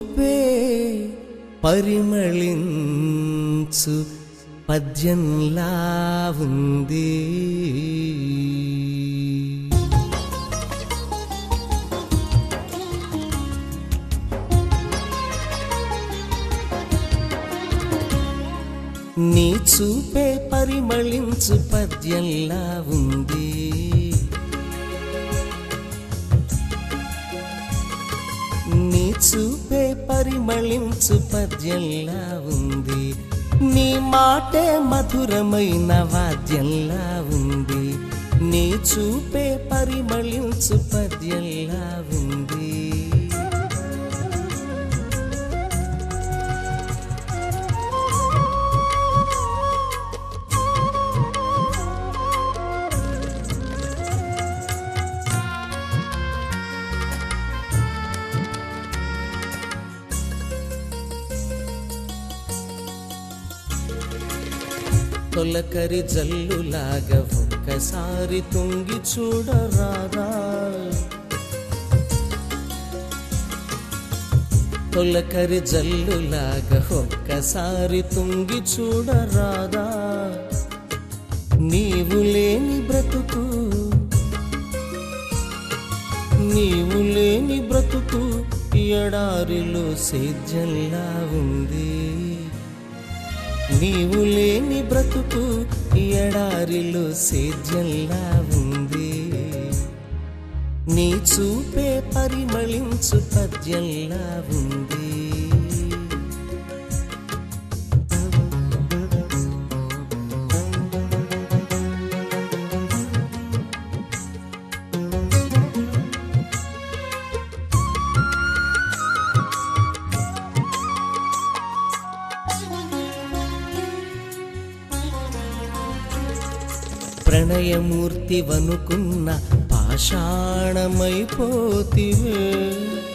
చూపే పరిమళించు పద్యంలా ఉంది నీ చూపే పరిమళించు పద్యంలా ఉంది నీ చూపే పరిమళించు పద్యంలా ఉంది నీ మాటే మధురమైన వాద్యంలా ఉంది నీ చూపే పరిమళించు పద్యంలా ఉంది తొలకరి జల్లులాగా ఒక్కసారి తుంగి చూడరాదా తొలకరి జల్లులాగా ఒక్కసారి తుంగి చూడరాదా నీవు లేని బ్రతుకు నీవు లేని బ్రతుకు ఎడారిలో సేద్యంలా ఉంది నీవు లేని బ్రతుకు ఎడారిలో సేద్యంలా ఉంది నీ చూపే పరిమళించు పద్యంలా ఉంది ప్రణయమూర్తి వనుకున్న పాషాణమైపోతివే